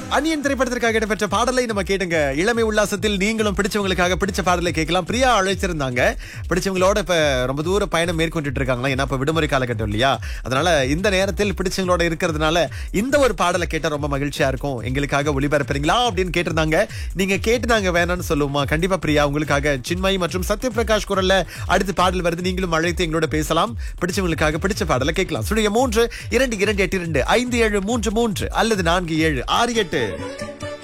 onion திரைப்படத்திற்காக இடம்பெற்ற பாடலை நம்ம கேட்டுங்க இளமை உல்லாசத்தில் நீங்களும் பிடிச்சவங்களுக்காக பிடிச்ச பாடலை கேட்கலாம் பிரியா அழைச்சிருந்தாங்க பிடிச்சவங்களோட இப்ப ரொம்ப தூர பயணம் மேற்கொண்டுட்டு இருக்காங்களா ஏன்னா இப்ப விடுமுறை காலகட்டம் இல்லையா அதனால இந்த நேரத்தில் பிடிச்சவங்களோட இருக்கிறதுனால இந்த ஒரு பாடலை கேட்டா ரொம்ப மகிழ்ச்சியா இருக்கும் எங்களுக்காக ஒளிபரப்புறீங்களா அப்படின்னு கேட்டிருந்தாங்க நீங்க கேட்டு நாங்க வேணாம்னு சொல்லுவோமா கண்டிப்பா பிரியா உங்களுக்காக சின்மயி மற்றும் சத்யபிரகாஷ் குரல்ல அடுத்து பாடல் வருது நீங்களும் அழைத்து எங்களோட பேசலாம் பிடிச்சவங்களுக்காக பிடிச்ச பாடலை கேட்கலாம் சுழிய மூன்று இரண்டு இரண்டு எட்டு இரண்டு ஐந்து ஏழு மூன்று மூன்று அல்லது நான்கு ஏழு ஆறு எட்டு